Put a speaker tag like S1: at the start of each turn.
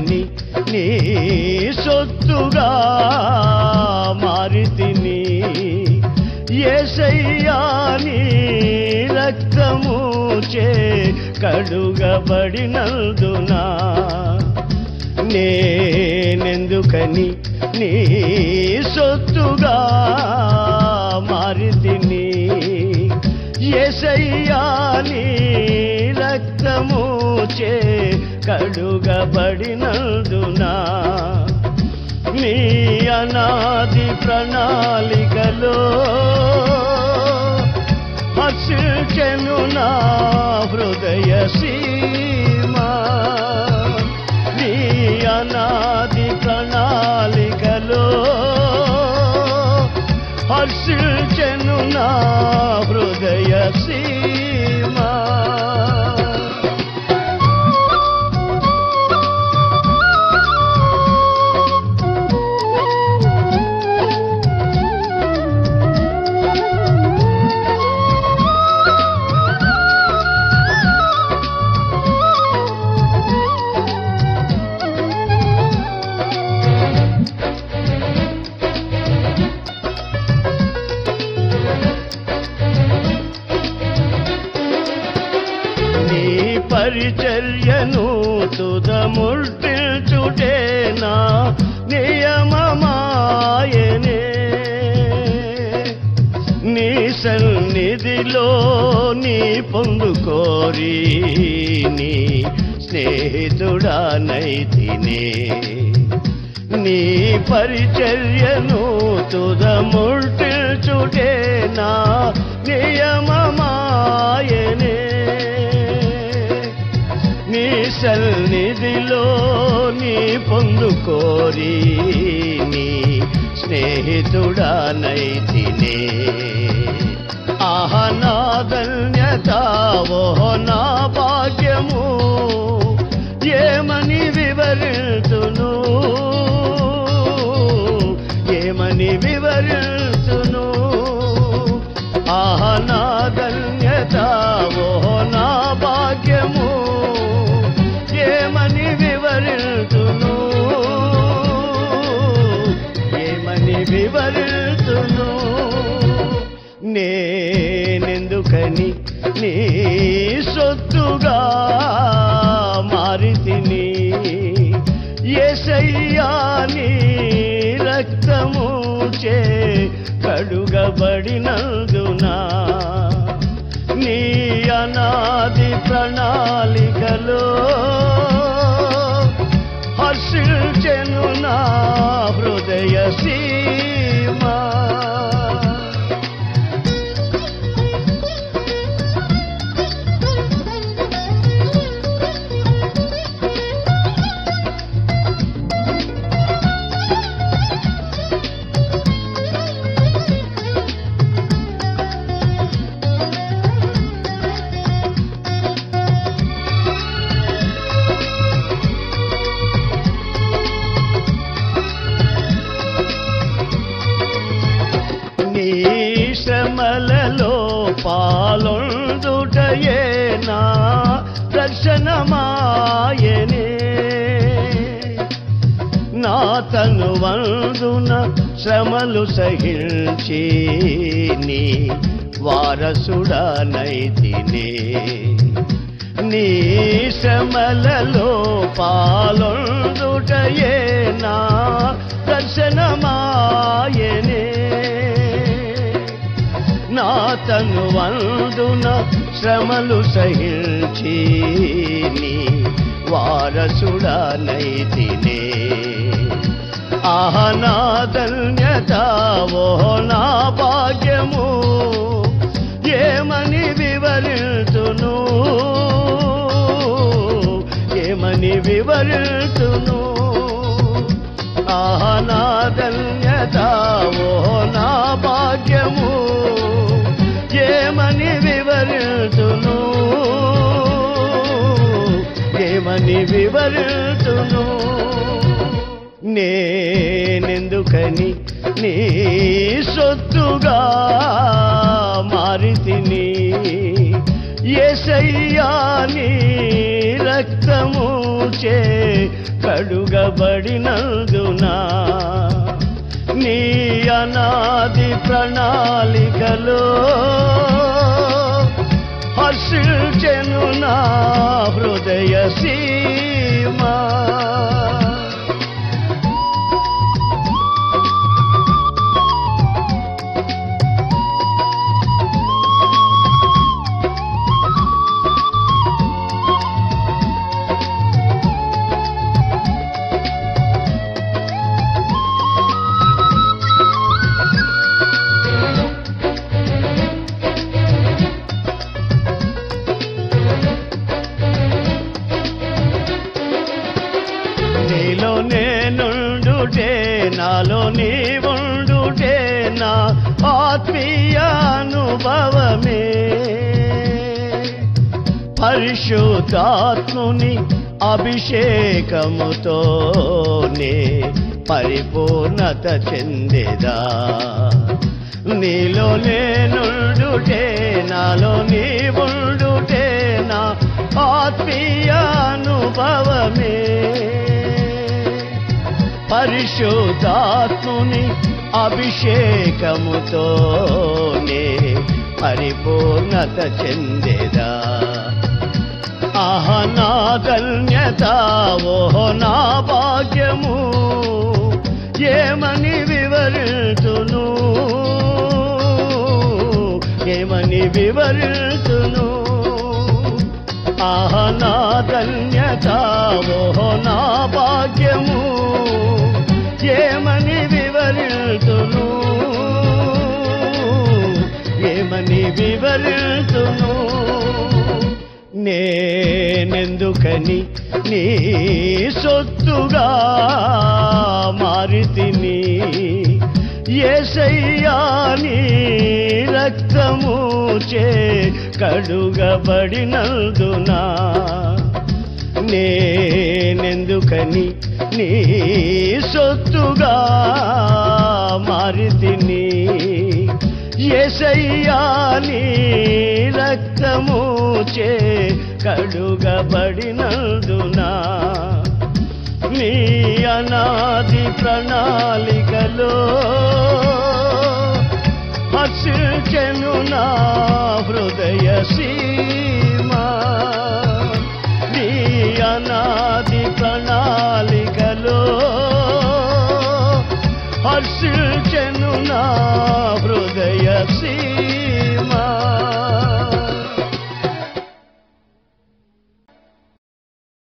S1: నేనెందుకని నీ సొత్తుగా మారితిని ఏసయ్యా నీ రక్తము చే కడుగబడినందునా నేనెందుకని నీ సొత్తుగా మారితిని ఏసయ్యా నీ రక్తము చే కడుగబడినందునా నీ అనాది ప్రణాళికలో హర్షించెను నా హృదయ సీమా నీ అనాది ప్రణాళికలో హర్షించెను నా హృదయ సీమా నీ పరిచర్యను తుదముర్తిల్చుటేనా నియమమాయనే నీ సన్నిధిలో నీ పొందుకోరి నీ స్నేహితుడానైతినే నీ పరిచర్యను తుదముర్తిల్చుటేనా నియమమాయనే నీ సన్నిధిలో నీ పొందుకోరి నీ స్నేహితుడానైతినే ఆహా నా ధన్యత ఓహో నా భాగ్యము ఏమని వివరితును ఏమని వివరితును ఆహా నా ధన్యత ఓహో నా భాగ్యము ఏమని వివరితును ఏమని వివరితును నేనెందుకని నీ సొత్తుగా మారితిని ఏసయ్యా నీ రక్తము చే కడుగబడినందునా నీ అనాది ప్రణాళికలో హర్షించెను నా హృదయ సీమా నీ శ్రమలలో పాలొందుటయే నా దర్శనమాయనే నా తను వందున శ్రమలు సహించి నీ వారసుడనైతినే నీ శ్రమలలో పాలొందుటయే నా దర్శనమాయనే నా తను వందున శ్రమలు సహించి నీ వారసుడనైతినే ఆహ నా ధన్యత ఓ నా భాగ్యము ఏమని వివరితును ఏమని వివరితును ఆహ నా ధన్యత ఓ నా భాగ్యము ఏమని వివరితును ఏమని వివరితును నేనెందుకని నీ సొత్తుగా మారితిని ఏసయ్యా నీ రక్తము చే కడుగబడినందునా నీ అనాది ప్రణాళికలో హర్షించెను నా హృదయ సీమా నీలో నేనుండుటే నాలో నీవుండుటే నా ఆత్మీయ అనుభవమే పరిశుద్ధాత్ముని అభిషేకముతోనే పరిపూర్ణత చెందేదా నీలో నేనుండుటే నాలో నీవుండుటే నా ఆత్మీయ అనుభవమే పరిశుద్ధాత్ముని అభిషేకముతోనే పరిపూర్ణత చెందేదా ఆహ నా ధన్యత ఓహో నా భాగ్యము ఏమని వివరితును ఏమని వివరితును ఆహ నా ధన్యత ఓహో నా భాగ్యము ఏమని వివరితును ఏమని వివరితును నేనెందుకని నీ సొత్తుగా మారితిని ఏసయ్యా నీ రక్తము చే కడుగబడినందునా నేనెందుకని నీ సొత్తుగా మారితిని ఎసయ్యా నీ రక్తము చే కడుగబడినందునా నీ అనాది ప్రణాళికలో హర్షించెను నా హృదయ సీ